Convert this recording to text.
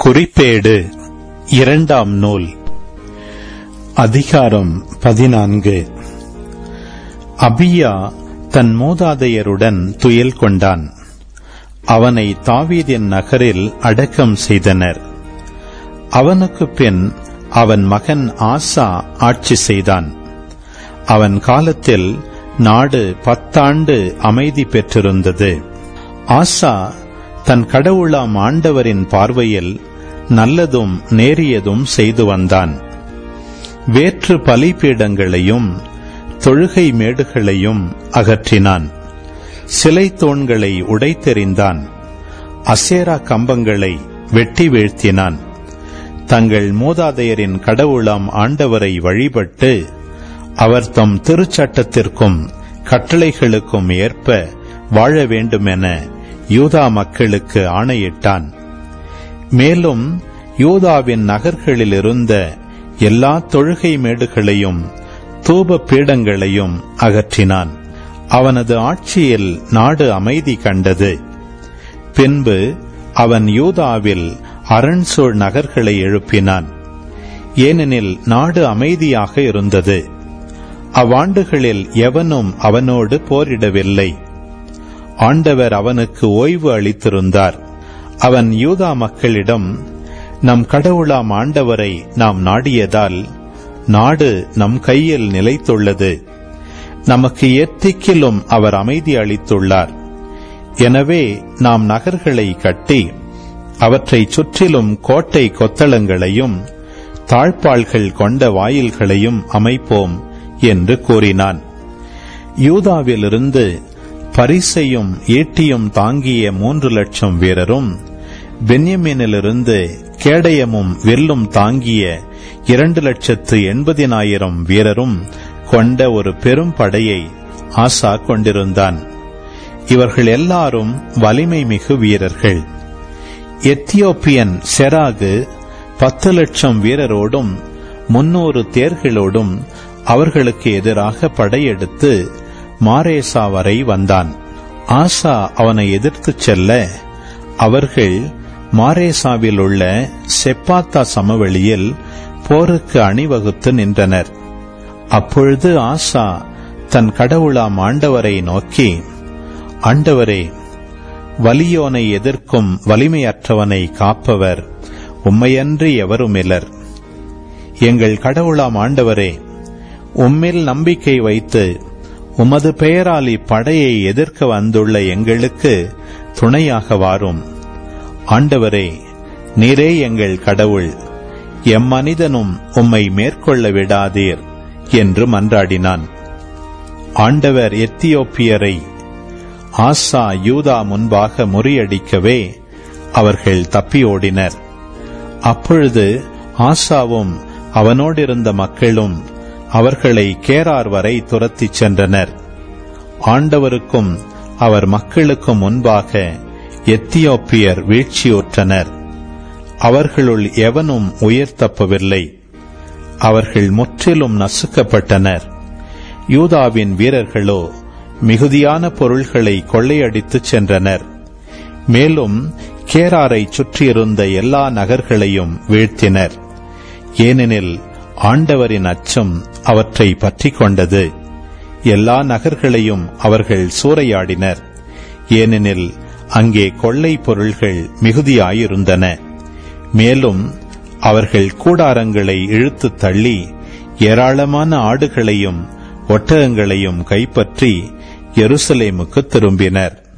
குறிப்பேடு இரண்டாம் நூல் அதிகாரம் பதினான்கு அபியா தன் மூதாதையருடன் துயில் கொண்டான் அவனை தாவீதின் நகரில் அடக்கம் செய்தனர் அவனுக்கு பின் அவன் மகன் ஆசா ஆட்சி செய்தான் அவன் காலத்தில் நாடு பத்தாண்டு அமைதி பெற்றிருந்தது ஆசா தன் கடவுளாம் ஆண்டவரின் பார்வையில் நல்லதும் நேரியதும் செய்து வந்தான் வேற்று பலிபீடங்களையும் தொழுகை மேடுகளையும் அகற்றினான் சிலை தூண்களை உடைத்தெறிந்தான் அசேரா கம்பங்களை வெட்டி வீழ்த்தினான் தங்கள் மூதாதையரின் கடவுளாம் ஆண்டவரை வழிபட்டு அவர் தம் திருச்சட்டத்திற்கும் கட்டளைகளுக்கும் ஏற்ப வாழ வேண்டுமென யூதா மக்களுக்கு ஆணையிட்டான் மேலும் யூதாவின் நகர்களில் இருந்த எல்லா தொழுகை மேடுகளையும் தூப பீடங்களையும் அகற்றினான் அவனது ஆட்சியில் நாடு அமைதி கண்டது பின்பு அவன் யூதாவில் அரண்சூழ் நகர்களை எழுப்பினான் ஏனெனில் நாடு அமைதியாக இருந்தது அவ்வாண்டுகளில் எவனும் அவனோடு போரிடவில்லை ஆண்டவர் அவனுக்கு ஓய்வு அளித்திருந்தார் அவன் யூதா மக்களிடம் நம் கடவுளாம் ஆண்டவரை நாம் நாடியதால் நாடு நம் கையில் நிலைத்துள்ளது நமக்கு எத்திக்கிலும் அவர் அமைதி அளித்துள்ளார் எனவே நாம் நகர்களை கட்டி அவற்றை சுற்றிலும் கோட்டை கொத்தளங்களையும் தாழ்பாள்கள் கொண்ட வாயில்களையும் அமைப்போம் என்று கூறினான் யூதாவிலிருந்து பரிசையும் ஈட்டியும் தாங்கிய மூன்று லட்சம் வீரரும் பென்யமீனிலிருந்து கேடயமும் வெல்லும் தாங்கிய இரண்டு லட்சத்து எண்பதினாயிரம் வீரரும் கொண்ட ஒரு பெரும் படையை ஆசா கொண்டிருந்தான் இவர்கள் எல்லாரும் வலிமை மிகு வீரர்கள் எத்தியோப்பியன் செராகு பத்து லட்சம் வீரரோடும் முன்னூறு தேர்களோடும் அவர்களுக்கு எதிராக படையெடுத்து மாரேசா வரை வந்தான் ஆசா அவனை எதிர்த்துச் செல்ல அவர்கள் மாரேசாவில் உள்ள செப்பாத்தா சமவெளியில் போருக்கு அணிவகுத்து நின்றனர் அப்பொழுது ஆசா தன் கடவுளாம் ஆண்டவரை நோக்கி ஆண்டவரே வலியோனை எதிர்க்கும் வலிமையற்றவனை காப்பவர் உம்மையன்றி எவருமில்லர் எங்கள் கடவுளாம் ஆண்டவரே உம்மில் நம்பிக்கை வைத்து உமது பெயரால் இப்படையை எதிர்க்க வந்துள்ள எங்களுக்கு துணையாக வாரும் ஆண்டவரே நீரே எங்கள் கடவுள் எம்மனிதனும் உம்மை மேற்கொள்ள விடாதீர் என்று மன்றாடினான் ஆண்டவர் எத்தியோப்பியரை ஆசா யூதா முன்பாக முறியடிக்கவே அவர்கள் தப்பியோடினர் அப்பொழுது ஆசாவும் அவனோடிருந்த மக்களும் அவர்களை கேரார் வரை துரத்திச் சென்றனர் ஆண்டவருக்கும் அவர் மக்களுக்கும் முன்பாக எத்தியோப்பியர் வீழ்ச்சியுற்றனர் அவர்களுள் எவனும் உயிர் தப்பவில்லை அவர்கள் முற்றிலும் நசுக்கப்பட்டனர் யூதாவின் வீரர்களோ மிகுதியான பொருள்களை கொள்ளையடித்துச் சென்றனர் மேலும் கேராரை சுற்றியிருந்த எல்லா நகர்களையும் வீழ்த்தினர் ஏனெனில் ஆண்டவரின் அச்சம் அவற்றை பற்றிக் கொண்டது எல்லா நகர்களையும் அவர்கள் சூறையாடினர் ஏனெனில் அங்கே கொள்ளை பொருள்கள் மிகுதியாயிருந்தன மேலும் அவர்கள் கூடாரங்களை இழுத்து தள்ளி ஏராளமான ஆடுகளையும் ஒட்டகங்களையும் கைப்பற்றி எருசலேமுக்கு திரும்பினர்